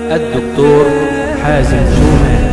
الدكتور حازم شومان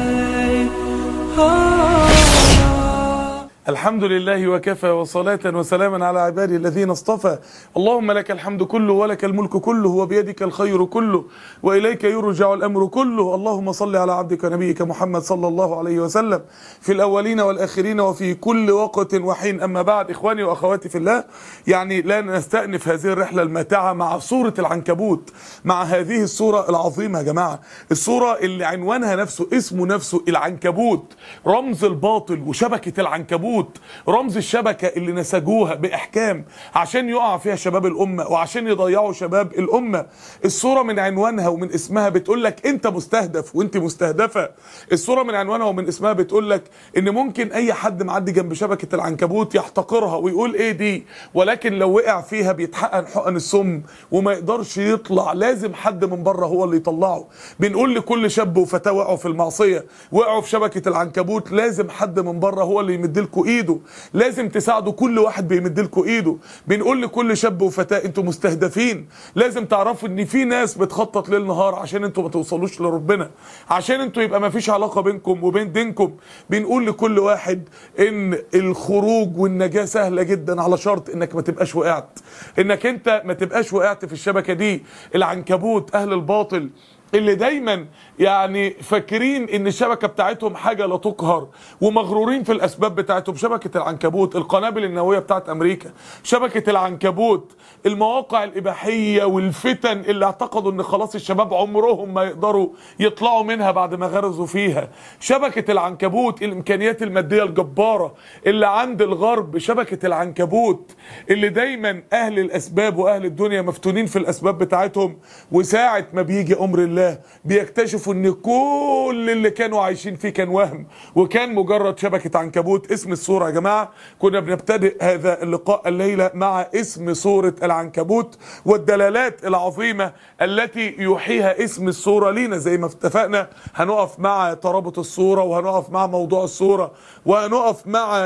الحمد لله وكفى وصلاة وسلاما على عبادي الذين اصطفى اللهم لك الحمد كله ولك الملك كله وبيدك الخير كله وإليك يرجع الأمر كله اللهم صل على عبدك نبيك محمد صلى الله عليه وسلم في الأولين والآخرين وفي كل وقت وحين أما بعد إخواني وأخواتي في الله يعني لا نستأنف هذه الرحلة الماتعة مع سورة العنكبوت مع هذه السورة العظيمة يا جماعة السورة اللي عنوانها نفسه اسمه نفسه العنكبوت رمز الباطل وشبكة العنكبوت رمز الشبكة اللي نسجوها بإحكام عشان يقع فيها شباب الأمة وعشان يضيعوا شباب الأمة السورة من عنوانها ومن اسمها بتقول لك أنت مستهدف وأنت مستهدفة السورة من عنوانها ومن اسمها بتقول لك إن ممكن أي حد معدي جنب شبكة العنكبوت يحتقرها ويقول إيه دي ولكن لو وقع فيها بيتحقن حقن السم وما يقدرش يطلع لازم حد من بره هو اللي يطلعه بنقول لكل شاب وفتاة وقعوا في المعصية وقعوا في شبكة العنكبوت لازم حد من بره هو اللي يمد لكم ايده لازم تساعدوا كل واحد بيمد لكم ايده بنقول لكل شاب وفتاة انتوا مستهدفين لازم تعرفوا ان في ناس بتخطط ليل نهار عشان انتوا ما توصلوش لربنا عشان انتوا يبقى ما فيش علاقة بينكم وبين دينكم بنقول لكل واحد ان الخروج والنجاة سهلة جدا على شرط انك ما تبقاش وقعت انك انت ما تبقاش وقعت في الشبكة دي العنكبوت اهل الباطل اللي دايما يعني فاكرين ان الشبكه بتاعتهم حاجه لا تقهر ومغرورين في الاسباب بتاعتهم شبكه العنكبوت القنابل النوويه بتاعت امريكا شبكه العنكبوت المواقع الاباحيه والفتن اللي اعتقدوا ان خلاص الشباب عمرهم ما يقدروا يطلعوا منها بعد ما غرزوا فيها شبكه العنكبوت الامكانيات الماديه الجباره اللي عند الغرب شبكه العنكبوت اللي دايما اهل الاسباب واهل الدنيا مفتونين في الاسباب بتاعتهم وساعه ما بيجي امر الله الله بيكتشفوا ان كل اللي كانوا عايشين فيه كان وهم وكان مجرد شبكة عنكبوت اسم السورة يا جماعة كنا بنبتدئ هذا اللقاء الليلة مع اسم سورة العنكبوت والدلالات العظيمة التي يوحيها اسم السورة لينا زي ما اتفقنا هنقف مع ترابط السورة وهنقف مع موضوع السورة وهنقف مع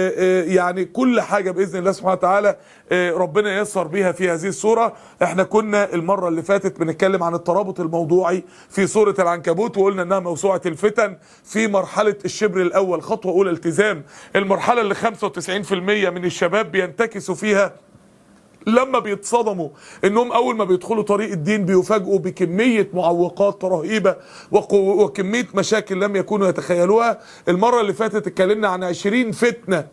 يعني كل حاجة بإذن الله سبحانه وتعالى ربنا ييسر بيها في هذه السورة احنا كنا المرة اللي فاتت بنتكلم عن الترابط الموضوعي في سورة العنكبوت وقلنا انها موسوعة الفتن في مرحلة الشبر الاول خطوة اولى التزام المرحلة اللي 95% من الشباب بينتكسوا فيها لما بيتصدموا انهم اول ما بيدخلوا طريق الدين بيفاجئوا بكميه معوقات رهيبه وكميه مشاكل لم يكونوا يتخيلوها المره اللي فاتت اتكلمنا عن 20 فتنه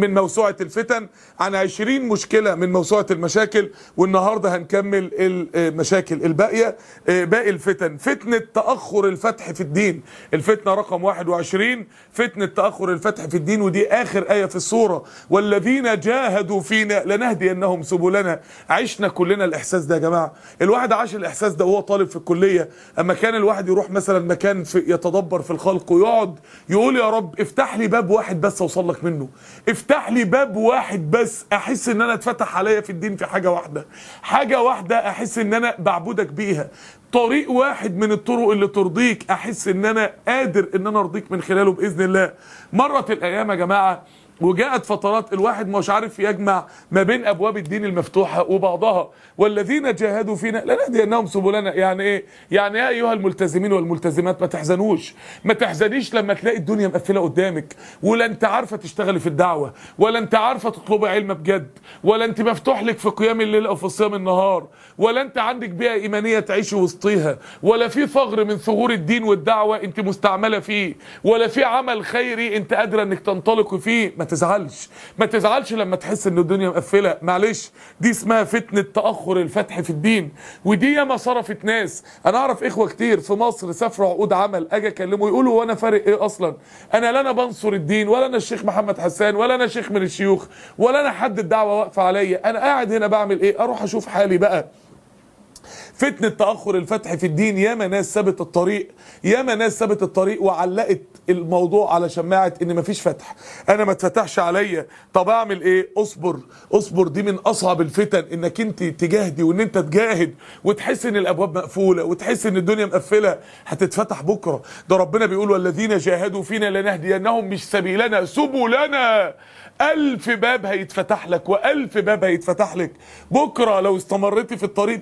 من موسوعة الفتن عن 20 مشكلة من موسوعة المشاكل والنهاردة هنكمل المشاكل الباقية باقي الفتن فتنة تأخر الفتح في الدين الفتنة رقم 21 فتنة تأخر الفتح في الدين ودي آخر آية في السورة والذين جاهدوا فينا لنهدينهم سبلنا عشنا كلنا الإحساس ده يا جماعة الواحد عاش الإحساس ده وهو طالب في الكلية أما كان الواحد يروح مثلا مكان في يتدبر في الخلق ويقعد يقول يا رب افتح لي باب واحد بس أوصل لك منه افتح لي باب واحد بس احس ان انا اتفتح عليا في الدين في حاجه واحده حاجه واحده احس ان انا بعبدك بيها طريق واحد من الطرق اللي ترضيك احس ان انا قادر ان انا ارضيك من خلاله باذن الله مرت الايام يا جماعه وجاءت فترات الواحد مش عارف يجمع ما بين ابواب الدين المفتوحه وبعضها والذين جاهدوا فينا لنهدينهم سبلنا يعني ايه يعني يا ايها الملتزمين والملتزمات ما تحزنوش ما تحزنيش لما تلاقي الدنيا مقفله قدامك ولا انت عارفه تشتغلي في الدعوه ولا انت عارفه تطلبي علم بجد ولا انت مفتوح لك في قيام الليل او في صيام النهار ولا انت عندك بيئه ايمانيه تعيشي وسطيها ولا في ثغر من ثغور الدين والدعوه انت مستعمله فيه ولا في عمل خيري انت قادره انك تنطلقي فيه ما تزعلش ما تزعلش لما تحس ان الدنيا مقفله معلش دي اسمها فتنه تاخر الفتح في الدين ودي ياما صرفت ناس انا اعرف اخوه كتير في مصر سافروا عقود عمل اجي اكلمه يقولوا وانا فارق ايه اصلا انا لا انا بنصر الدين ولا انا الشيخ محمد حسان ولا انا شيخ من الشيوخ ولا انا حد الدعوه واقفه عليا انا قاعد هنا بعمل ايه اروح اشوف حالي بقى فتنة تأخر الفتح في الدين ياما ناس سابت الطريق ياما ناس سابت الطريق وعلقت الموضوع على شماعة ان مفيش فتح انا ما اتفتحش عليا طب اعمل ايه اصبر اصبر دي من اصعب الفتن انك انت تجاهدي وان انت تجاهد وتحس ان الابواب مقفولة وتحس ان الدنيا مقفلة هتتفتح بكرة ده ربنا بيقول والذين جاهدوا فينا لنهدينهم مش سبيلنا سبلنا ألف باب هيتفتح لك وألف باب هيتفتح لك بكرة لو استمرتي في الطريق تلاقي نفسك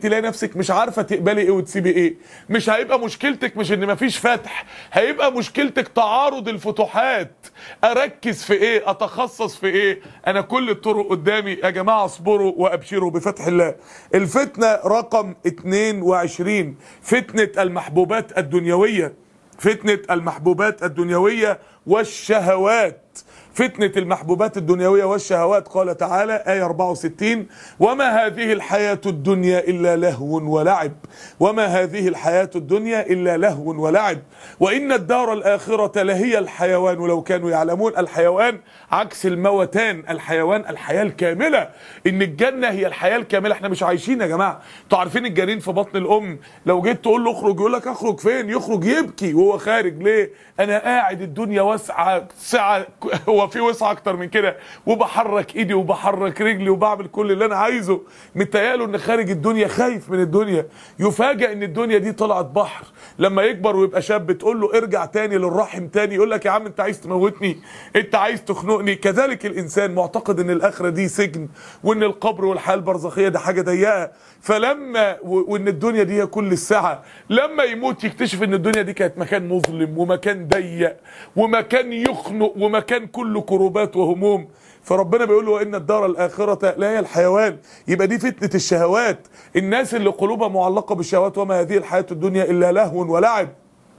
نفسك مش عارفه تقبلي ايه وتسيبي ايه مش هيبقى مشكلتك مش ان مفيش فتح هيبقى مشكلتك تعارض الفتوحات اركز في ايه اتخصص في ايه انا كل الطرق قدامي يا جماعه اصبروا وابشروا بفتح الله الفتنه رقم 22 فتنه المحبوبات الدنيويه فتنه المحبوبات الدنيويه والشهوات فتنة المحبوبات الدنيوية والشهوات قال تعالى آية 64 وما هذه الحياة الدنيا إلا لهو ولعب وما هذه الحياة الدنيا إلا لهو ولعب وإن الدار الآخرة لهي الحيوان لو كانوا يعلمون الحيوان عكس الموتان الحيوان الحياة الكاملة إن الجنة هي الحياة الكاملة احنا مش عايشين يا جماعة انتوا عارفين الجنين في بطن الأم لو جيت تقول له اخرج يقول لك اخرج فين يخرج يبكي وهو خارج ليه أنا قاعد الدنيا واسعة سعة هو في وسع اكتر من كده وبحرك ايدي وبحرك رجلي وبعمل كل اللي انا عايزه متهيأله ان خارج الدنيا خايف من الدنيا يفاجئ ان الدنيا دي طلعت بحر لما يكبر ويبقى شاب تقول له ارجع تاني للرحم تاني يقول لك يا عم انت عايز تموتني انت عايز تخنقني كذلك الانسان معتقد ان الاخره دي سجن وان القبر والحياه البرزخيه ده حاجه ضيقه فلما و- وان الدنيا دي هي كل السعه لما يموت يكتشف ان الدنيا دي كانت مكان مظلم ومكان ضيق ومكان يخنق ومكان كله كروبات وهموم فربنا بيقول له ان الدار الاخره لا هي الحيوان يبقى دي فتنه الشهوات الناس اللي قلوبها معلقه بالشهوات وما هذه الحياه الدنيا الا لهو ولعب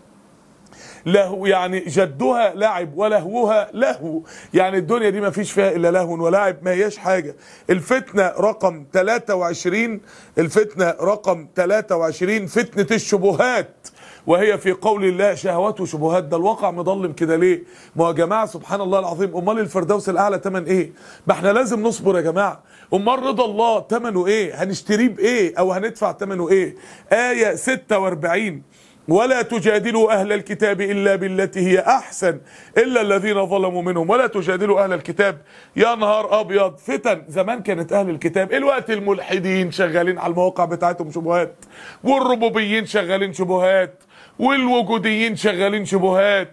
لهو يعني جدها لعب ولهوها لهو يعني الدنيا دي ما فيش فيها الا لهو ولعب ما هياش حاجه الفتنه رقم 23 الفتنه رقم 23 فتنه الشبهات وهي في قول الله شهوات وشبهات ده الواقع مظلم كده ليه ما يا جماعه سبحان الله العظيم امال الفردوس الاعلى تمن ايه ما احنا لازم نصبر يا جماعه امال رضا الله تمنه ايه هنشتريه بايه او هندفع تمنه ايه ايه 46 ولا تجادلوا أهل الكتاب إلا بالتي هي أحسن إلا الذين ظلموا منهم ولا تجادلوا أهل الكتاب يا نهار أبيض فتن زمان كانت أهل الكتاب الوقت الملحدين شغالين على المواقع بتاعتهم شبهات والربوبيين شغالين شبهات والوجوديين شغالين شبهات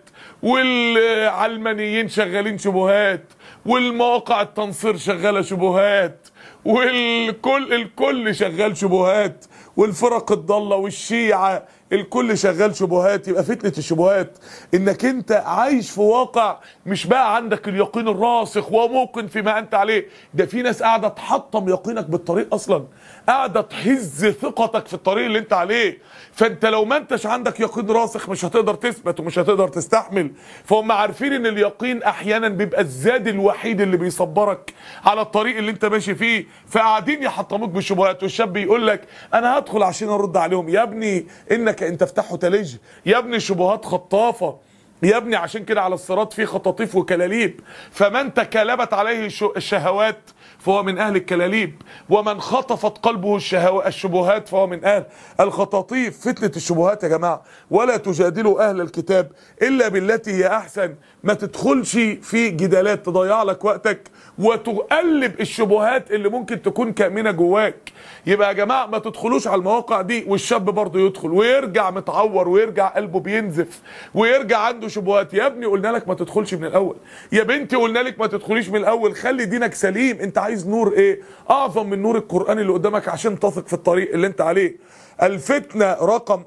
والعلمانيين شغالين شبهات والمواقع التنصير شغالة شبهات والكل الكل شغال شبهات والفرق الضالة والشيعة الكل شغال شبهات يبقى فتنة الشبهات انك انت عايش في واقع مش بقى عندك اليقين الراسخ وموقن فيما انت عليه ده في ناس قاعدة تحطم يقينك بالطريق اصلا قاعدة تهز ثقتك في الطريق اللي انت عليه فانت لو ما انتش عندك يقين راسخ مش هتقدر تثبت ومش هتقدر تستحمل فهم عارفين ان اليقين احيانا بيبقى الزاد الوحيد اللي بيصبرك على الطريق اللي انت ماشي فيه فقاعدين يحطموك بالشبهات والشاب يقول لك انا هدخل عشان ارد عليهم يا ابني انك ان تفتحه تلج يا ابني الشبهات خطافه يا ابني عشان كده على الصراط في خطاطيف وكلاليب فمن تكالبت عليه الش- الشهوات فهو من اهل الكلاليب ومن خطفت قلبه الشهو... الشبهات فهو من اهل الخطاطيف فتنه الشبهات يا جماعه ولا تجادلوا اهل الكتاب الا بالتي هي احسن ما تدخلش في جدالات تضيع لك وقتك وتقلب الشبهات اللي ممكن تكون كامنه جواك يبقى يا جماعه ما تدخلوش على المواقع دي والشاب برضه يدخل ويرجع متعور ويرجع قلبه بينزف ويرجع عنده شبهات يا ابني قلنا لك ما تدخلش من الاول يا بنتي قلنا لك ما تدخليش من الاول خلي دينك سليم انت عايز نور ايه اعظم من نور القران اللي قدامك عشان تثق في الطريق اللي انت عليه الفتنه رقم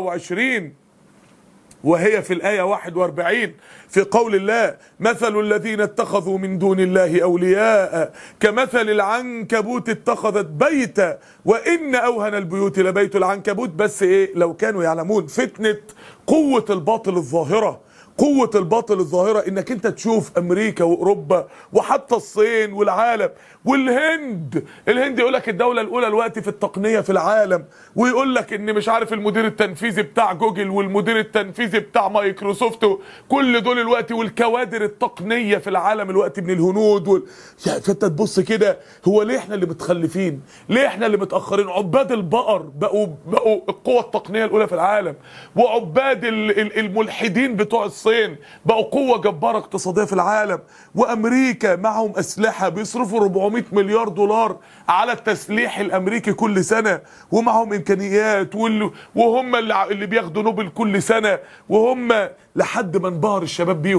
24 وهي في الآية 41 في قول الله مثل الذين اتخذوا من دون الله أولياء كمثل العنكبوت اتخذت بيتا وإن أوهن البيوت لبيت العنكبوت بس إيه لو كانوا يعلمون فتنة قوة الباطل الظاهرة قوة الباطل الظاهرة انك انت تشوف امريكا واوروبا وحتى الصين والعالم والهند الهند يقول لك الدولة الاولى الوقت في التقنية في العالم ويقول لك ان مش عارف المدير التنفيذي بتاع جوجل والمدير التنفيذي بتاع مايكروسوفت كل دول الوقت والكوادر التقنية في العالم الوقت من الهنود وال... يعني فانت تبص كده هو ليه احنا اللي متخلفين ليه احنا اللي متأخرين عباد البقر بقوا بقوا القوة التقنية الاولى في العالم وعباد ال- ال- الملحدين بتوع الصين بقوا قوة جبارة اقتصادية في العالم وامريكا معهم اسلحة بيصرفوا 400 مليار دولار على التسليح الامريكي كل سنة ومعهم امكانيات وال- وهم اللي ع- اللي بياخدوا نوبل كل سنة وهم لحد ما انبهر الشباب بيهم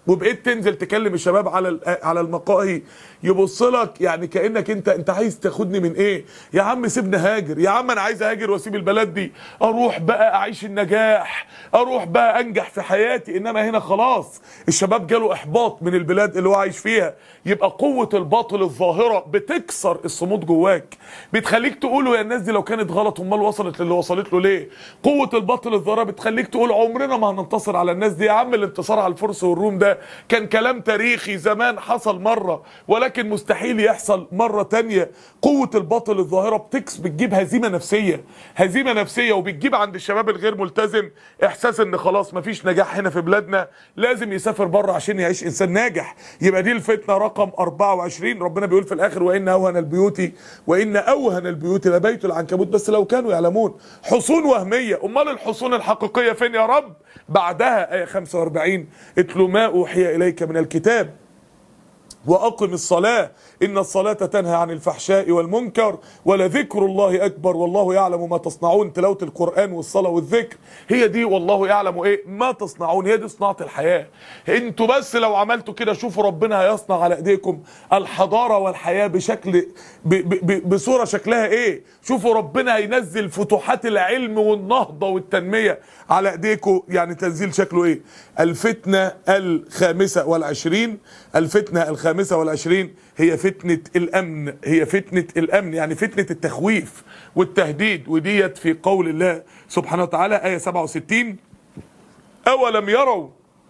وبقيت تنزل تكلم الشباب على ال- على المقاهي يبص لك يعني كانك انت انت عايز تاخدني من ايه يا عم سيبني هاجر يا عم انا عايز اهاجر واسيب البلد دي اروح بقى اعيش النجاح اروح بقى انجح في حياتي انما هنا خلاص الشباب جاله احباط من البلاد اللي هو عايش فيها يبقى قوه الباطل الظاهره بتكسر الصمود جواك بتخليك تقول يا الناس دي لو كانت غلط امال وصلت للي وصلت له ليه قوه الباطل الظاهره بتخليك تقول عمرنا ما هننتصر على الناس دي يا عم الانتصار على الفرس والروم ده كان كلام تاريخي زمان حصل مره ولكن مستحيل يحصل مره تانية قوه الباطل الظاهره بتكس بتجيب هزيمه نفسيه هزيمه نفسيه وبتجيب عند الشباب الغير ملتزم احساس ان خلاص مفيش نجاح هنا في بلادنا لازم يسافر بره عشان يعيش انسان ناجح يبقى دي الفتنه رقم 24 ربنا بيقول في الاخر وان اوهن البيوت وان اوهن البيوت لبيت العنكبوت بس لو كانوا يعلمون حصون وهميه امال الحصون الحقيقيه فين يا رب بعدها ايه 45 اتلو ما اوحي اليك من الكتاب واقم الصلاه ان الصلاه تنهى عن الفحشاء والمنكر ولذكر الله اكبر والله يعلم ما تصنعون تلاوه القران والصلاه والذكر هي دي والله يعلم ايه ما تصنعون هي دي صناعه الحياه انتوا بس لو عملتوا كده شوفوا ربنا هيصنع على ايديكم الحضاره والحياه بشكل ب ب ب بصوره شكلها ايه شوفوا ربنا هينزل فتوحات العلم والنهضه والتنميه على ايديكم يعني تنزيل شكله ايه الفتنه الخامسه والعشرين الفتنه الخامسه والعشرين هي فتنه الامن هي فتنه الامن يعني فتنه التخويف والتهديد وديت في قول الله سبحانه وتعالى ايه 67 اولم يروا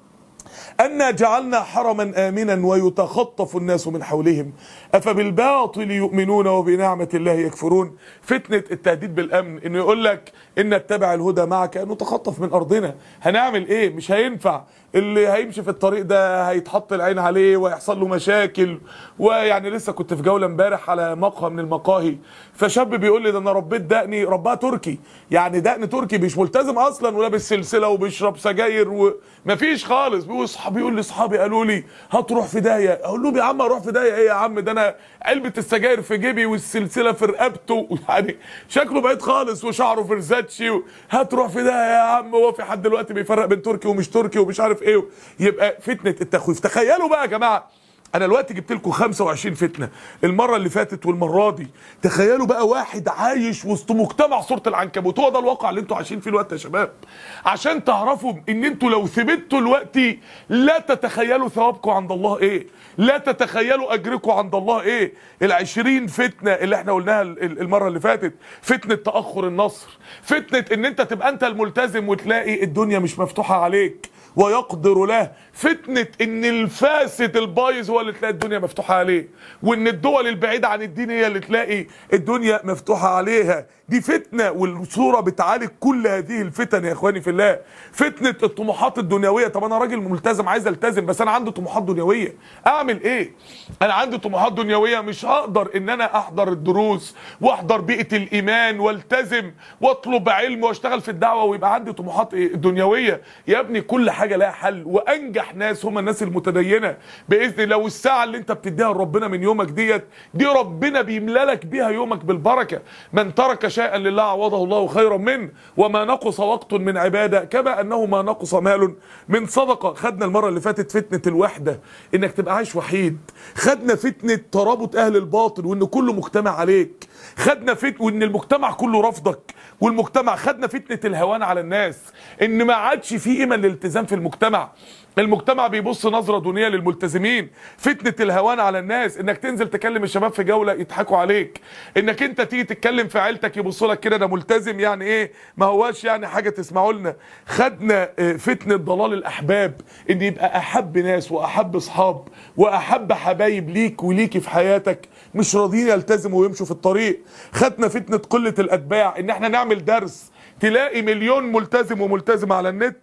أنا جعلنا حرما آمنا ويتخطف الناس من حولهم أفبالباطل يؤمنون وبنعمة الله يكفرون فتنة التهديد بالأمن إنه يقول لك إن اتبع الهدى معك أن نتخطف من أرضنا هنعمل إيه مش هينفع اللي هيمشي في الطريق ده هيتحط العين عليه ويحصل له مشاكل ويعني لسه كنت في جولة امبارح على مقهى من المقاهي فشاب بيقول لي ده انا ربيت دقني ربها تركي يعني دقن تركي مش ملتزم اصلا ولابس سلسله وبيشرب سجاير ومفيش خالص بيقول صحابي بيقول لي اصحابي قالوا لي هتروح في داهيه اقول لهم يا عم اروح في داهيه ايه يا عم ده انا علبه السجاير في جيبي والسلسله في رقبته يعني شكله بعيد خالص وشعره فرزاتشي و- هتروح في داهيه يا عم هو في حد دلوقتي بيفرق بين تركي ومش تركي ومش عارف ايه يبقى فتنه التخويف تخيلوا بقى يا جماعه انا دلوقتي جبت لكم 25 فتنه المره اللي فاتت والمره دي تخيلوا بقى واحد عايش وسط مجتمع صوره العنكبوت هو ده الواقع اللي انتوا عايشين فيه الوقت يا شباب عشان تعرفوا ان انتوا لو ثبتوا الوقت لا تتخيلوا ثوابكم عند الله ايه لا تتخيلوا اجركم عند الله ايه العشرين فتنه اللي احنا قلناها ال- ال- المره اللي فاتت فتنه تاخر النصر فتنه ان انت تبقى انت الملتزم وتلاقي الدنيا مش مفتوحه عليك ويقدر له فتنة ان الفاسد البايظ هو اللي تلاقي الدنيا مفتوحة عليه وان الدول البعيدة عن الدين هي اللي تلاقي الدنيا مفتوحة عليها دي فتنة والصورة بتعالج كل هذه الفتن يا اخواني في الله فتنة الطموحات الدنيوية طب انا راجل ملتزم عايز التزم بس انا عندي طموحات دنيوية اعمل ايه انا عندي طموحات دنيوية مش هقدر ان انا احضر الدروس واحضر بيئة الايمان والتزم واطلب علم واشتغل في الدعوة ويبقى عندي طموحات إيه؟ دنيوية يا ابني كل حاجة لها حل وانجح ناس هم الناس المتدينة باذن الله والساعة اللي انت بتديها لربنا من يومك ديت دي ربنا بيملى لك بيها يومك بالبركة من ترك شيئا لله عوضه الله خيرا منه وما نقص وقت من عبادة كما انه ما نقص مال من صدقة خدنا المرة اللي فاتت فتنة الوحدة انك تبقى عايش وحيد خدنا فتنة ترابط اهل الباطل وان كله مجتمع عليك خدنا فت وان المجتمع كله رفضك والمجتمع خدنا فتنة الهوان على الناس ان ما عادش في قيمة للالتزام في المجتمع المجتمع بيبص نظرة دونية للملتزمين فتنة الهوان على الناس انك تنزل تكلم الشباب في جولة يضحكوا عليك انك انت تيجي تتكلم في عيلتك يبصوا لك كده ده ملتزم يعني ايه ما هواش يعني حاجة تسمعوا لنا خدنا آه، فتنة ضلال الاحباب ان يبقى احب ناس واحب اصحاب واحب حبايب ليك وليكي في حياتك مش راضيين يلتزموا ويمشوا في الطريق خدنا فتنة قلة الاتباع ان احنا نعمل درس تلاقي مليون ملتزم وملتزمة على النت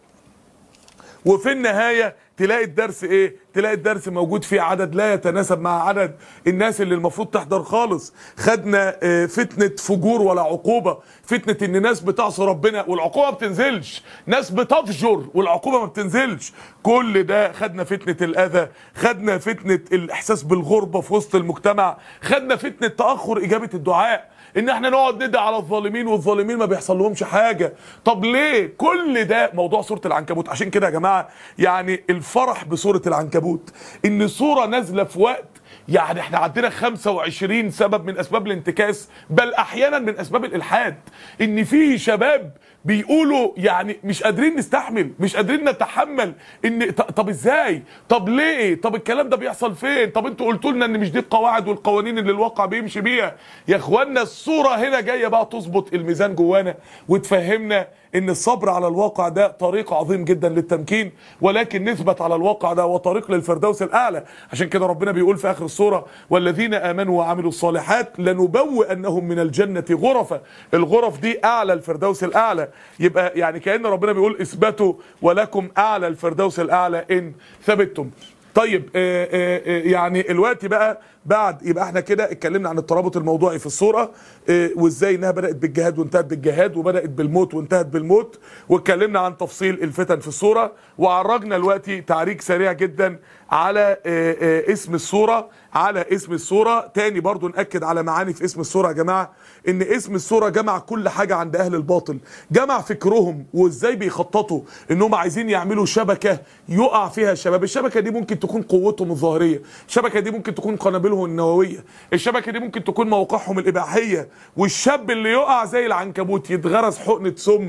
وفي النهاية تلاقي الدرس ايه تلاقي الدرس موجود فيه عدد لا يتناسب مع عدد الناس اللي المفروض تحضر خالص خدنا آه، فتنة فجور ولا عقوبة فتنة ان ناس بتعصي ربنا والعقوبة ما بتنزلش ناس بتفجر والعقوبة ما بتنزلش كل ده خدنا فتنة الاذى خدنا فتنة الاحساس بالغربة في وسط المجتمع خدنا فتنة تأخر اجابة الدعاء ان احنا نقعد ندعي على الظالمين والظالمين ما بيحصل لهمش حاجه طب ليه كل ده موضوع سوره العنكبوت عشان كده يا جماعه يعني الفرح بسوره العنكبوت ان سوره نازله في وقت يعني احنا عندنا 25 سبب من اسباب الانتكاس بل احيانا من اسباب الالحاد ان في شباب بيقولوا يعني مش قادرين نستحمل مش قادرين نتحمل ان ط- طب ازاي طب ليه طب الكلام ده بيحصل فين طب انتوا قلتوا لنا ان مش دي القواعد والقوانين اللي الواقع بيمشي بيها يا اخوانا الصوره هنا جايه بقى تظبط الميزان جوانا وتفهمنا ان الصبر على الواقع ده طريق عظيم جدا للتمكين ولكن نثبت على الواقع ده وطريق للفردوس الاعلى عشان كده ربنا بيقول في اخر السوره والذين امنوا وعملوا الصالحات لنبوئنهم من الجنه غرفا الغرف دي اعلى الفردوس الاعلى يبقى يعني كان ربنا بيقول اثبتوا ولكم اعلى الفردوس الاعلى ان ثبتتم طيب آه آه آه يعني الوقت بقى بعد يبقى احنا كده اتكلمنا عن الترابط الموضوعي في الصوره آه وازاي انها بدات بالجهاد وانتهت بالجهاد وبدات بالموت وانتهت بالموت واتكلمنا عن تفصيل الفتن في الصوره وعرجنا دلوقتي تعريج سريع جدا على آه آه اسم الصوره على اسم الصوره تاني برضو ناكد على معاني في اسم الصوره يا جماعه ان اسم الصوره جمع كل حاجه عند اهل الباطل جمع فكرهم وازاي بيخططوا انهم عايزين يعملوا شبكه يقع فيها الشباب الشبكه دي ممكن تكون قوتهم الظاهريه الشبكه دي ممكن تكون قنابلهم النوويه الشبكه دي ممكن تكون مواقعهم الاباحيه والشاب اللي يقع زي العنكبوت يتغرس حقنه سم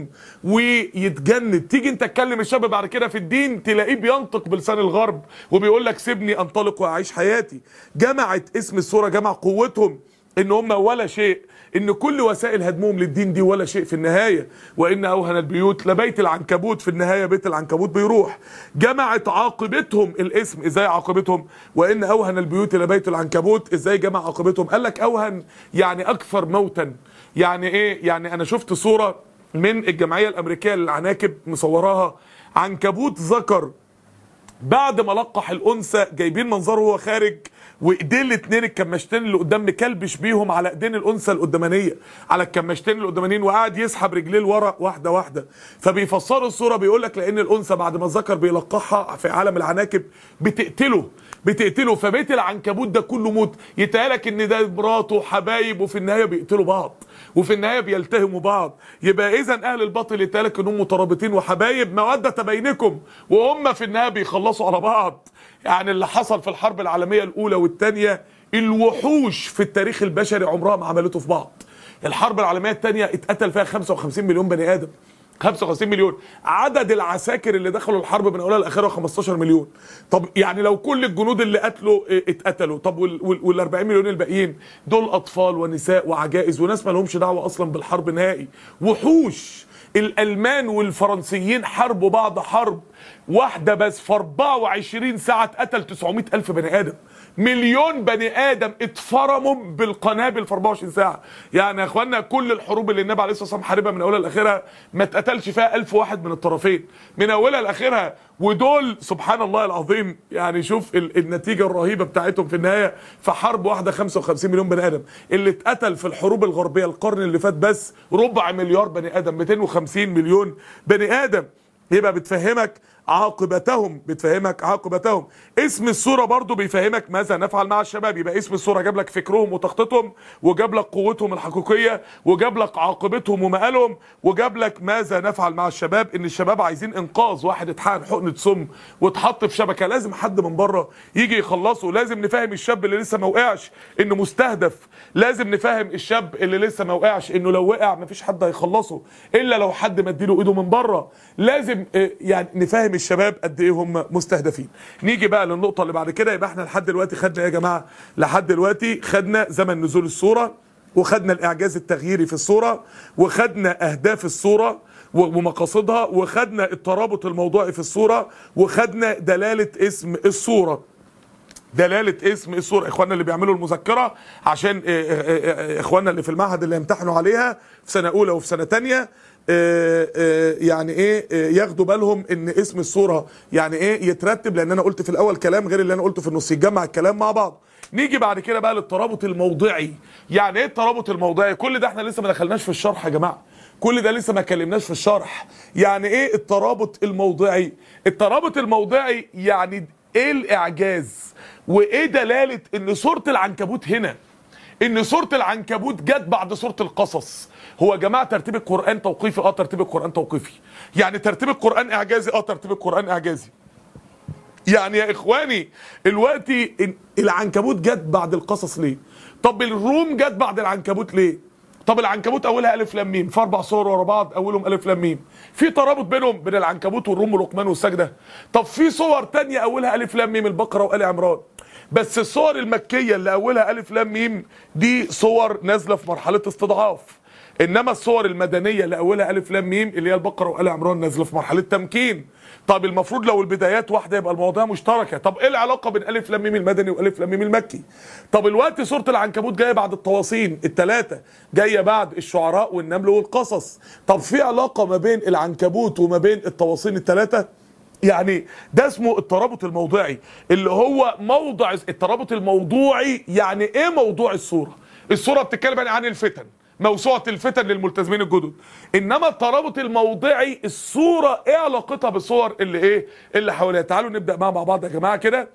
ويتجند تيجي انت تكلم الشاب بعد كده في الدين تلاقيه بينطق بلسان الغرب وبيقول لك سيبني انطلق واعيش حياتي جمعت اسم الصوره جمع قوتهم ان هم ولا شيء ان كل وسائل هدمهم للدين دي ولا شيء في النهايه وان اوهن البيوت لبيت العنكبوت في النهايه بيت العنكبوت بيروح جمعت عاقبتهم الاسم ازاي عاقبتهم وان اوهن البيوت لبيت العنكبوت ازاي جمع عاقبتهم قال لك اوهن يعني اكثر موتا يعني ايه يعني انا شفت صوره من الجمعيه الامريكيه للعناكب مصوراها عنكبوت ذكر بعد ما لقح الانثى جايبين منظره وهو خارج وايديه الاثنين الكماشتين اللي قدام مكلبش بيهم على ايدين الانثى القدامانيه على الكماشتين القدامانيين وقاعد يسحب رجليه لورا واحده واحده فبيفسروا الصوره بيقول لك لان الانثى بعد ما الذكر بيلقحها في عالم العناكب بتقتله بتقتله فبيت العنكبوت ده كله موت يتهيألك ان ده مراته وحبايب وفي النهايه بيقتلوا بعض وفي النهايه بيلتهموا بعض يبقى اذا اهل الباطل يتهيألك انهم مترابطين وحبايب موده بينكم وهم في النهايه بيخلصوا على بعض يعني اللي حصل في الحرب العالميه الاولى والثانيه الوحوش في التاريخ البشري عمرها ما عملته في بعض الحرب العالميه الثانيه اتقتل فيها 55 مليون بني ادم 55 مليون عدد العساكر اللي دخلوا الحرب من اولها لاخرها 15 مليون طب يعني لو كل الجنود اللي قتلوا اه، اتقتلوا طب وال 40 مليون الباقيين دول اطفال ونساء وعجائز وناس ما لهمش دعوه اصلا بالحرب نهائي وحوش الالمان والفرنسيين حاربوا بعض حرب واحده بس في 24 ساعه اتقتل 900 الف بني ادم مليون بني ادم اتفرموا بالقنابل في 24 ساعه يعني يا اخوانا كل الحروب اللي النبي عليه الصلاه والسلام حاربها من اولها لاخرها ما اتقتلش فيها ألف واحد من الطرفين من اولها لاخرها ودول سبحان الله العظيم يعني شوف ال النتيجه الرهيبه بتاعتهم في النهايه في حرب واحده 55 مليون بني ادم اللي اتقتل في الحروب الغربيه القرن اللي فات بس ربع مليار بني ادم 250 مليون بني ادم يبقى بتفهمك عاقبتهم بتفهمك عاقبتهم اسم الصوره برضو بيفهمك ماذا نفعل مع الشباب يبقى اسم الصوره جاب لك فكرهم وتخطيطهم وجاب لك قوتهم الحقيقيه وجاب لك عاقبتهم ومآلهم وجاب لك ماذا نفعل مع الشباب ان الشباب عايزين انقاذ واحد اتحقن حقنه سم واتحط في شبكه لازم حد من بره يجي يخلصه لازم نفهم الشاب اللي لسه ما وقعش انه مستهدف لازم نفهم الشاب اللي لسه ما وقعش انه لو وقع مفيش حد هيخلصه الا لو حد مديله ايده من بره لازم اه، يعني نفهم الشباب قد ايه هم مستهدفين نيجي بقى للنقطه اللي بعد كده يبقى احنا لحد دلوقتي خدنا ايه يا جماعه لحد دلوقتي خدنا زمن نزول الصوره وخدنا الاعجاز التغييري في الصوره وخدنا اهداف الصوره و- ومقاصدها وخدنا الترابط الموضوعي في الصوره وخدنا دلاله اسم الصوره دلاله اسم الصوره اخواننا اللي بيعملوا المذكره عشان آه، آه، آه، اخواننا اللي في المعهد اللي يمتحنوا عليها في سنه اولى وفي سنه تانية آه، آه، يعني ايه آه، ياخدوا بالهم ان اسم الصوره يعني ايه يترتب لان انا قلت في الاول كلام غير اللي انا قلته في النص يتجمع الكلام مع بعض نيجي بعد كده بقى للترابط الموضعي يعني ايه الترابط الموضعي كل ده احنا لسه ما دخلناش في الشرح يا جماعه كل ده لسه ما اتكلمناش في الشرح يعني ايه الترابط الموضعي الترابط الموضعي يعني ايه الاعجاز وايه دلاله ان صوره العنكبوت هنا ان سوره العنكبوت جت بعد سوره القصص هو يا جماعه ترتيب القران توقيفي اه ترتيب القران توقيفي يعني ترتيب القران اعجازي اه ترتيب القران اعجازي يعني يا اخواني دلوقتي ال- العنكبوت جت بعد القصص ليه طب الروم جت بعد العنكبوت ليه طب العنكبوت اولها الف لام ميم في اربع صور ورا بعض اولهم الف لام ميم في ترابط بينهم بين العنكبوت والروم ولقمان والسجده طب في صور تانية اولها الف لام ميم البقره وال عمران بس الصور المكيه اللي اولها الف لام ميم دي صور نازله في مرحله استضعاف انما الصور المدنيه اللي اولها الف لام ميم اللي هي البقره وال عمران نازله في مرحله تمكين طب المفروض لو البدايات واحده يبقى المواضيع مشتركه طب ايه العلاقه بين الف لام ميم المدني والف لام ميم المكي طب الوقت سوره العنكبوت جايه بعد الطواسين الثلاثه جايه بعد الشعراء والنمل والقصص طب في علاقه ما بين العنكبوت وما بين الطواسين الثلاثه يعني ده اسمه الترابط الموضعي اللي هو موضع الترابط الموضوعي يعني ايه موضوع الصوره الصوره بتتكلم عن الفتن موسوعه الفتن للملتزمين الجدد انما الترابط الموضعي الصوره ايه علاقتها بالصور اللي ايه اللي حواليها تعالوا نبدا بقى مع بعض يا جماعه كده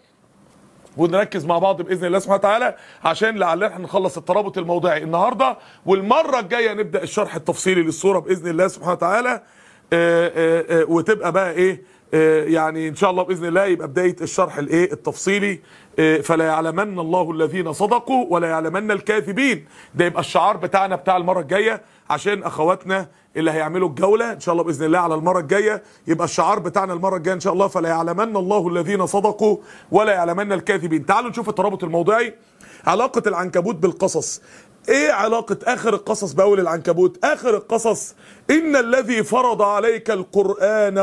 ونركز مع بعض باذن الله سبحانه وتعالى عشان لعلنا احنا نخلص الترابط الموضعي النهارده والمره الجايه نبدا الشرح التفصيلي للصوره باذن الله سبحانه وتعالى آه، آه، آه، وتبقى بقى ايه آه، يعني ان شاء الله باذن الله يبقى بدايه الشرح الايه التفصيلي آه، فلا يعلمن الله الذين صدقوا ولا يعلمن الكاذبين ده يبقى الشعار بتاعنا بتاع المره الجايه عشان اخواتنا اللي هيعملوا الجوله ان شاء الله باذن الله على المره الجايه يبقى الشعار بتاعنا المره الجايه ان شاء الله فلا يعلمن الله الذين صدقوا ولا يعلمن الكاذبين تعالوا نشوف الترابط الموضعي علاقه العنكبوت بالقصص ايه علاقة اخر القصص باول العنكبوت اخر القصص ان الذي فرض عليك القرآن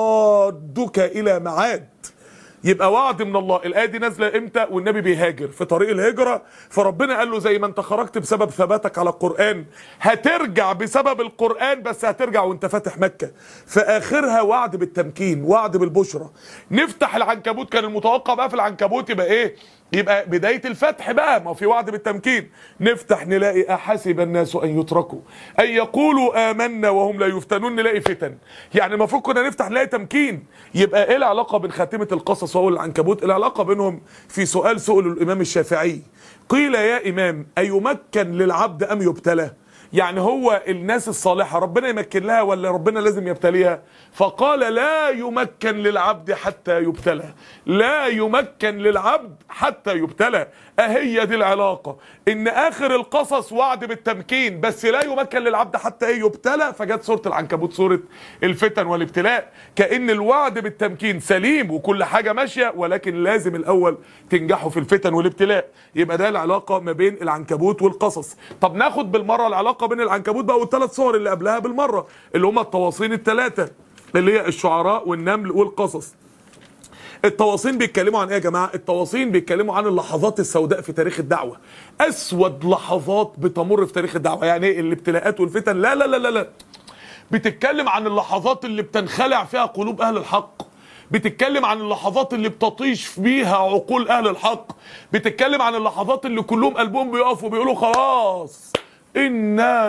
لرادك الى معاد يبقى وعد من الله الايه دي نازله امتى والنبي بيهاجر في طريق الهجره فربنا قال له زي ما انت خرجت بسبب ثباتك على القران هترجع بسبب القران بس هترجع وانت فاتح مكه في اخرها وعد بالتمكين وعد بالبشرى نفتح العنكبوت كان المتوقع بقى في العنكبوت يبقى ايه يبقى بداية الفتح بقى ما في وعد بالتمكين نفتح نلاقي أحسب الناس أن يتركوا أن يقولوا آمنا وهم لا يفتنون نلاقي فتن يعني المفروض كنا نفتح نلاقي تمكين يبقى إيه العلاقة بين خاتمة القصص وهو العنكبوت العلاقة بينهم في سؤال سئل الإمام الشافعي قيل يا إمام أيمكن للعبد أم يبتلى يعني هو الناس الصالحة ربنا يمكن لها ولا ربنا لازم يبتليها فقال لا يمكن للعبد حتى يبتلى لا يمكن للعبد حتى يبتلى اهي دي العلاقة ان اخر القصص وعد بالتمكين بس لا يمكن للعبد حتى ايه يبتلى فجت سورة العنكبوت سورة الفتن والابتلاء كأن الوعد بالتمكين سليم وكل حاجة ماشية ولكن لازم الاول تنجحوا في الفتن والابتلاء يبقى ده العلاقة ما بين العنكبوت والقصص طب ناخد بالمرة العلاقة بين العنكبوت بقى والثلاث صور اللي قبلها بالمرة اللي هم التواصين الثلاثة اللي هي الشعراء والنمل والقصص التواصين بيتكلموا عن ايه يا جماعه التواصين بيتكلموا عن اللحظات السوداء في تاريخ الدعوه اسود لحظات بتمر في تاريخ الدعوه يعني ايه الابتلاءات والفتن لا لا لا لا لا بتتكلم عن اللحظات اللي بتنخلع فيها قلوب اهل الحق بتتكلم عن اللحظات اللي بتطيش فيها عقول اهل الحق بتتكلم عن اللحظات اللي كلهم قلبهم بيقفوا بيقولوا خلاص انا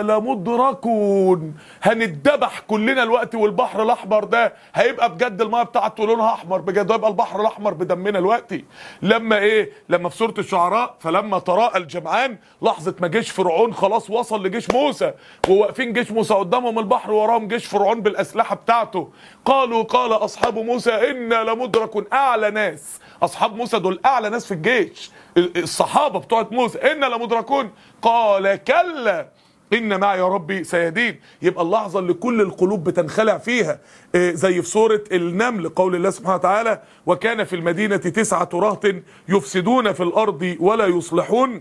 لمدركون هنتذبح كلنا الوقت والبحر الاحمر ده هيبقى بجد المايه بتاعته لونها احمر بجد هيبقى البحر الاحمر بدمنا الوقت لما ايه لما في سوره الشعراء فلما تراءى الجمعان لحظه ما جيش فرعون خلاص وصل لجيش موسى وواقفين جيش موسى قدامهم البحر وراهم جيش فرعون بالاسلحه بتاعته قالوا قال اصحاب موسى انا لمدركون اعلى ناس اصحاب موسى دول اعلى ناس في الجيش الصحابه بتوعت موسى انا لمدركون قال كلا ان معي يا ربي سيهدين يبقى اللحظه اللي كل القلوب بتنخلع فيها إيه زي في سوره النمل قول الله سبحانه وتعالى وكان في المدينه تسعه رهط يفسدون في الارض ولا يصلحون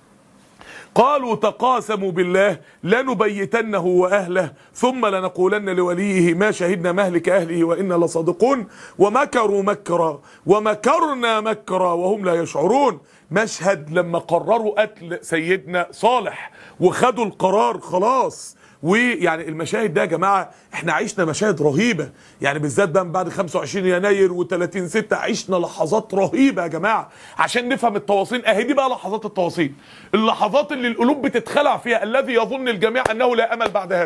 قالوا تقاسموا بالله لنبيتنه واهله ثم لنقولن لوليه ما شهدنا مهلك اهله وانا لصادقون ومكروا مكرا ومكرنا مكرا وهم لا يشعرون مشهد لما قرروا قتل سيدنا صالح وخدوا القرار خلاص ويعني المشاهد ده يا جماعه احنا عشنا مشاهد رهيبه يعني بالذات بقى من بعد 25 يناير و30 6 عشنا لحظات رهيبه يا جماعه عشان نفهم التواصين اهي دي بقى لحظات التواصين اللحظات اللي القلوب بتتخلع فيها الذي يظن الجميع انه لا امل بعد هذا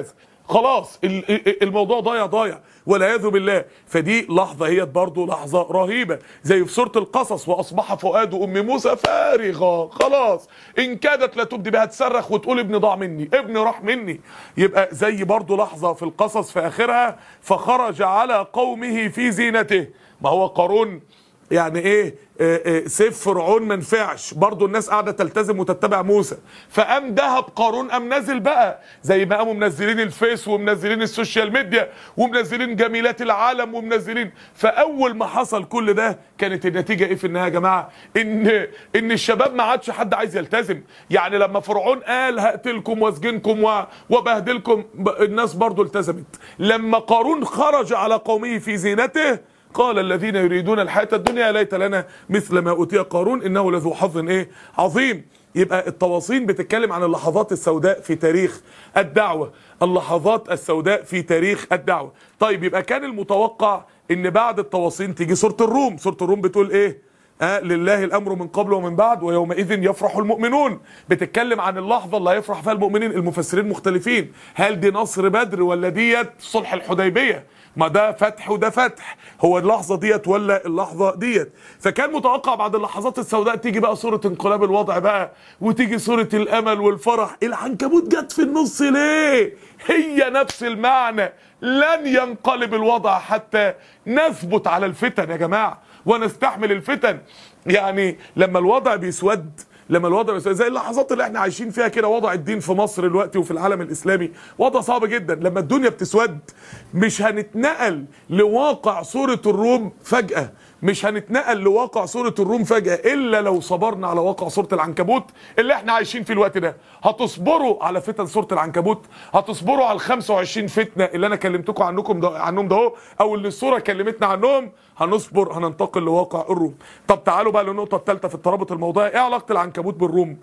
خلاص ال- ال- الموضوع ضايع ضايع والعياذ بالله فدي لحظه هي برضه لحظه رهيبه زي في سوره القصص واصبح فؤاد ام موسى فارغا خلاص ان كادت لا تبدي بها تصرخ وتقول ابني ضاع مني ابني راح مني يبقى زي برضه لحظه في القصص في اخرها فخرج على قومه في زينته ما هو قارون يعني ايه آه، آه، سيف فرعون ما نفعش برضه الناس قاعده تلتزم وتتبع موسى فقام دهب قارون قام نازل بقى زي ما قاموا منزلين الفيس ومنزلين السوشيال ميديا ومنزلين جميلات العالم ومنزلين فاول ما حصل كل ده كانت النتيجه ايه في النهايه يا جماعه ان ان الشباب ما عادش حد عايز يلتزم يعني لما فرعون قال هقتلكم واسجنكم و- وبهدلكم ب- الناس برضه التزمت لما قارون خرج على قومه في زينته قال الذين يريدون الحياة الدنيا ليت لنا مثل ما أوتي قارون إنه لذو حظ إيه عظيم يبقى التواصين بتتكلم عن اللحظات السوداء في تاريخ الدعوة اللحظات السوداء في تاريخ الدعوة طيب يبقى كان المتوقع إن بعد التواصين تيجي سورة الروم سورة الروم بتقول إيه آه لله الامر من قبل ومن بعد ويومئذ يفرح المؤمنون بتتكلم عن اللحظه اللي هيفرح فيها المؤمنين المفسرين مختلفين هل دي نصر بدر ولا ديت صلح الحديبيه ما ده فتح وده فتح هو اللحظه ديت ولا اللحظه ديت فكان متوقع بعد اللحظات السوداء تيجي بقى صوره انقلاب الوضع بقى وتيجي صوره الامل والفرح العنكبوت جت في النص ليه هي نفس المعنى لن ينقلب الوضع حتى نثبت على الفتن يا جماعه ونستحمل الفتن يعني لما الوضع بيسود لما الوضع بيسود زي اللحظات اللي احنا عايشين فيها كده وضع الدين في مصر دلوقتي وفي العالم الاسلامي وضع صعب جدا لما الدنيا بتسود مش هنتنقل لواقع سورة الروم فجأة مش هنتنقل لواقع سورة الروم فجأة إلا لو صبرنا على واقع سورة العنكبوت اللي احنا عايشين في الوقت ده هتصبروا على فتن سورة العنكبوت هتصبروا على ال 25 فتنة اللي أنا كلمتكم عنكم ده عنهم ده اهو أو اللي السورة كلمتنا عنهم هنصبر هننتقل لواقع الروم طب تعالوا بقى للنقطة الثالثة في الترابط الموضوعي إيه علاقة العنكبوت بالروم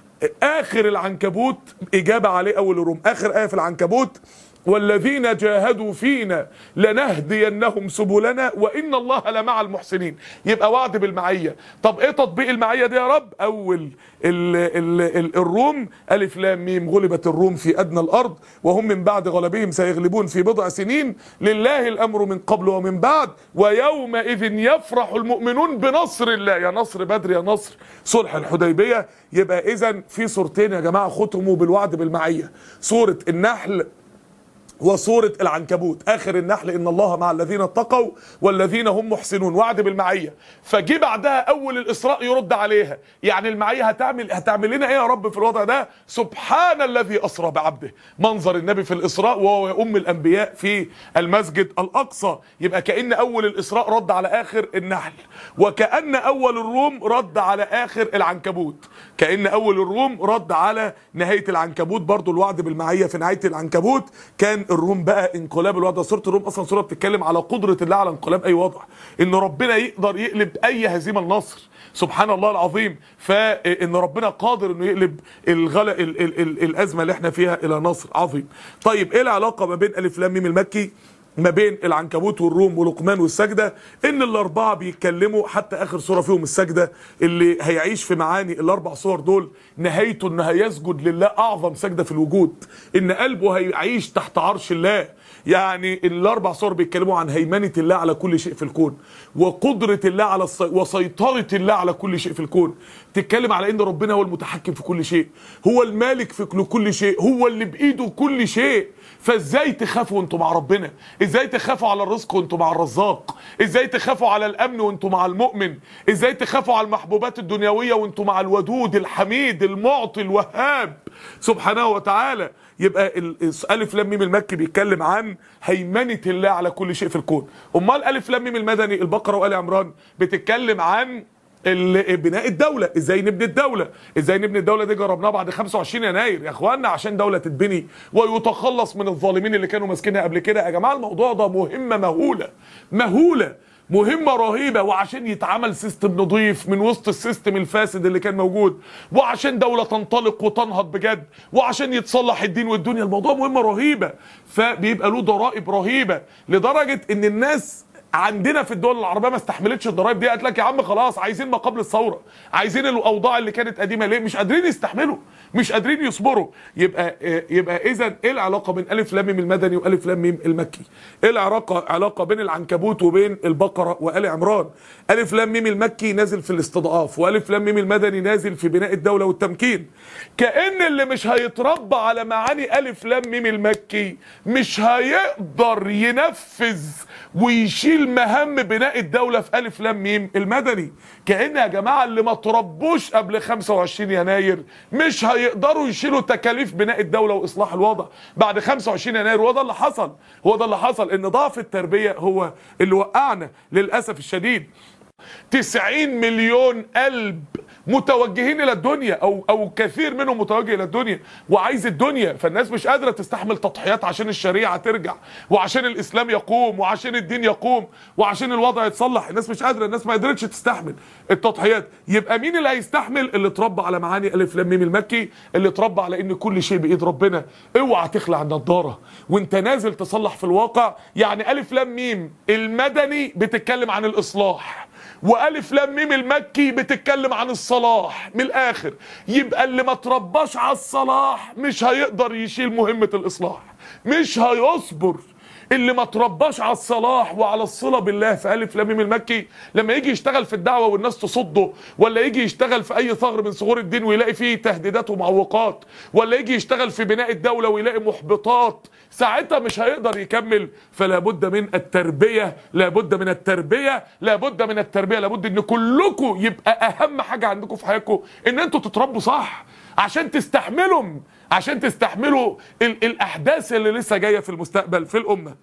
آخر العنكبوت إجابة عليه أول الروم آخر آية في العنكبوت والذين جاهدوا فينا لنهدينهم سبلنا وان الله لمع المحسنين يبقى وعد بالمعيه طب ايه تطبيق المعيه دي يا رب اول ال ال ال الروم الف لام ميم غلبت الروم في ادنى الارض وهم من بعد غلبهم سيغلبون في بضع سنين لله الامر من قبل ومن بعد ويومئذ يفرح المؤمنون بنصر الله يا نصر بدر يا نصر صلح الحديبيه يبقى اذا في صورتين يا جماعه ختموا بالوعد بالمعيه سوره النحل وسورة العنكبوت آخر النحل إن الله مع الذين اتقوا والذين هم محسنون وعد بالمعية فجي بعدها أول الإسراء يرد عليها يعني المعية هتعمل هتعمل لنا إيه يا رب في الوضع ده سبحان الذي أسرى بعبده منظر النبي في الإسراء وهو أم الأنبياء في المسجد الأقصى يبقى كأن أول الإسراء رد على آخر النحل وكأن أول الروم رد على آخر العنكبوت كأن أول الروم رد على نهاية العنكبوت برضو الوعد بالمعية في نهاية العنكبوت كان الروم بقى انقلاب الوضع سورة الروم أصلا سورة بتتكلم على قدرة الله على انقلاب أي وضع إن ربنا يقدر يقلب أي هزيمة النصر سبحان الله العظيم فإن ربنا قادر إنه يقلب الغلا ال ال ال الأزمة اللي احنا فيها إلى نصر عظيم طيب إيه العلاقة ما بين ألف لام ميم المكي ما بين العنكبوت والروم ولقمان والسجدة ان الاربعة بيتكلموا حتى اخر صورة فيهم السجدة اللي هيعيش في معاني الاربع صور دول نهايته انه هيسجد لله اعظم سجدة في الوجود ان قلبه هيعيش تحت عرش الله يعني الاربع صور بيتكلموا عن هيمنة الله على كل شيء في الكون وقدرة الله على السي... وسيطرة الله على كل شيء في الكون تتكلم على ان ربنا هو المتحكم في كل شيء هو المالك في كل شيء هو اللي بايده كل شيء فازاي تخافوا وانتوا مع ربنا ازاي تخافوا على الرزق وانتوا مع الرزاق ازاي تخافوا على الامن وانتوا مع المؤمن ازاي تخافوا على المحبوبات الدنيويه وانتوا مع الودود الحميد المعطي الوهاب سبحانه وتعالى يبقى الف لام ميم المكي بيتكلم عن هيمنه الله على كل شيء في الكون امال الف لام ميم المدني البقره وال عمران بتتكلم عن بناء الدولة ازاي نبني الدولة ازاي نبني الدولة دي جربناها بعد 25 يناير يا اخوانا عشان دولة تتبني ويتخلص من الظالمين اللي كانوا ماسكينها قبل كده يا جماعة الموضوع ده مهمة مهولة مهولة مهمة رهيبة وعشان يتعمل سيستم نظيف من وسط السيستم الفاسد اللي كان موجود وعشان دولة تنطلق وتنهض بجد وعشان يتصلح الدين والدنيا الموضوع مهمة رهيبة فبيبقى له ضرائب رهيبة لدرجة ان الناس عندنا في الدول العربيه ما استحملتش الضرايب دي قالت لك يا عم خلاص عايزين ما قبل الثوره عايزين الاوضاع اللي كانت قديمه ليه مش قادرين يستحملوا مش قادرين يصبروا يبقى يبقى اذا ايه العلاقه بين الف لام ميم المدني والف لام ميم المكي ايه العلاقه علاقه بين العنكبوت وبين البقره وال عمران الف لام ميم المكي نازل في الاستضعاف والف لام ميم المدني نازل في بناء الدوله والتمكين كان اللي مش هيتربى على معاني الف لام ميم المكي مش هيقدر ينفذ ويشيل مهام بناء الدوله في الف لام ميم المدني كان يا جماعه اللي ما تربوش قبل 25 يناير مش هيقدروا يشيلوا تكاليف بناء الدوله واصلاح الوضع بعد 25 يناير هو ده اللي حصل هو ده اللي حصل ان ضعف التربيه هو اللي وقعنا للاسف الشديد 90 مليون قلب متوجهين الى الدنيا او او كثير منهم متوجه الى الدنيا وعايز الدنيا فالناس مش قادره تستحمل تضحيات عشان الشريعه ترجع وعشان الاسلام يقوم وعشان الدين يقوم وعشان الوضع يتصلح الناس مش قادره الناس ما قدرتش تستحمل التضحيات يبقى مين اللي هيستحمل اللي اتربى على معاني الف لام ميم المكي اللي اتربى على ان كل شيء بايد ربنا اوعى تخلع النضاره وانت نازل تصلح في الواقع يعني الف لام ميم المدني بتتكلم عن الاصلاح والف لام ميم المكي بتتكلم عن الصلاح من الاخر يبقى اللي ما ترباش على الصلاح مش هيقدر يشيل مهمه الاصلاح مش هيصبر اللي ما ترباش على الصلاح وعلى الصله بالله في الف لام ميم المكي لما يجي يشتغل في الدعوه والناس تصده ولا يجي يشتغل في اي ثغر من ثغور الدين ويلاقي فيه تهديدات ومعوقات ولا يجي يشتغل في بناء الدوله ويلاقي محبطات ساعتها مش هيقدر يكمل فلا بد من التربيه لا بد من التربيه لا بد من التربيه لابد ان كلكم يبقى اهم حاجه عندكم في حياتكم ان انتوا تتربوا صح عشان تستحملوا عشان تستحملوا ال الاحداث اللي لسه جايه في المستقبل في الامه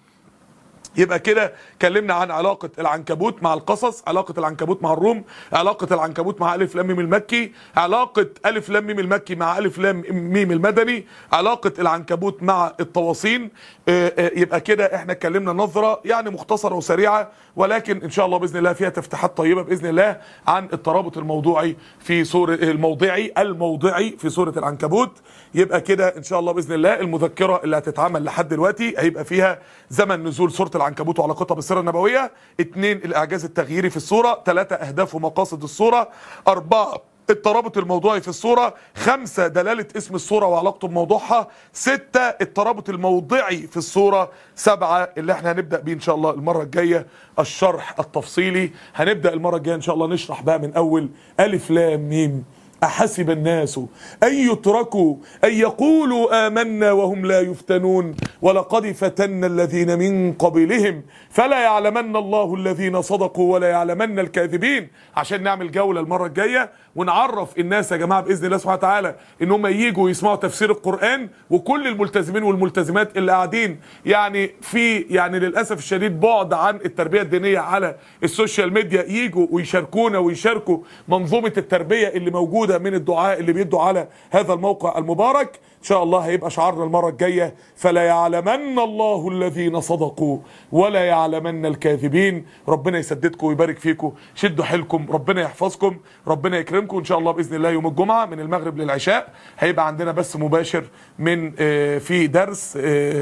يبقى كده اتكلمنا عن علاقة العنكبوت مع القصص علاقة العنكبوت مع الروم علاقة العنكبوت مع ألف لام ميم المكي علاقة ألف لام ميم المكي مع ألف لام ميم المدني علاقة العنكبوت مع الطواسين يبقى كده احنا اتكلمنا نظرة يعني مختصرة وسريعة ولكن ان شاء الله باذن الله فيها تفتيحات طيبة باذن الله عن الترابط الموضوعي في سورة الموضعي الموضعي في سورة العنكبوت يبقى كده ان شاء الله باذن الله المذكرة اللي هتتعمل لحد دلوقتي هيبقى فيها زمن نزول سورة العنكبوت وعلاقتها بالسيره النبويه اثنين الاعجاز التغييري في الصوره ثلاثه اهداف ومقاصد الصوره اربعه الترابط الموضوعي في الصورة خمسة دلالة اسم الصورة وعلاقته بموضوعها ستة الترابط الموضعي في الصورة سبعة اللي احنا هنبدأ بيه ان شاء الله المرة الجاية الشرح التفصيلي هنبدأ المرة الجاية ان شاء الله نشرح بقى من اول الف لام ميم أحسب الناس أن يتركوا أن يقولوا آمنا وهم لا يفتنون ولقد فتنا الذين من قبلهم فلا يعلمن الله الذين صدقوا ولا يعلمن الكاذبين عشان نعمل جولة المرة الجاية ونعرف الناس يا جماعة بإذن الله سبحانه وتعالى إن هم ييجوا يسمعوا تفسير القرآن وكل الملتزمين والملتزمات اللي قاعدين يعني في يعني للأسف الشديد بعد عن التربية الدينية على السوشيال ميديا ييجوا ويشاركونا ويشاركوا منظومة التربية اللي موجودة من الدعاء اللي بيدوا على هذا الموقع المبارك ان شاء الله هيبقى شعارنا المره الجايه فلا يعلمن الله الذين صدقوا ولا يعلمن الكاذبين ربنا يسددكم ويبارك فيكم شدوا حيلكم ربنا يحفظكم ربنا يكرمكم ان شاء الله باذن الله يوم الجمعه من المغرب للعشاء هيبقى عندنا بس مباشر من في درس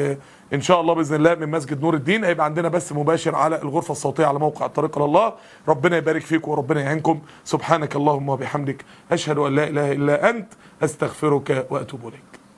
ان شاء الله باذن الله من مسجد نور الدين هيبقى عندنا بس مباشر على الغرفه الصوتيه على موقع الطريق الى الله ربنا يبارك فيكم وربنا يعينكم سبحانك اللهم وبحمدك اشهد ان لا اله الا انت استغفرك واتوب اليك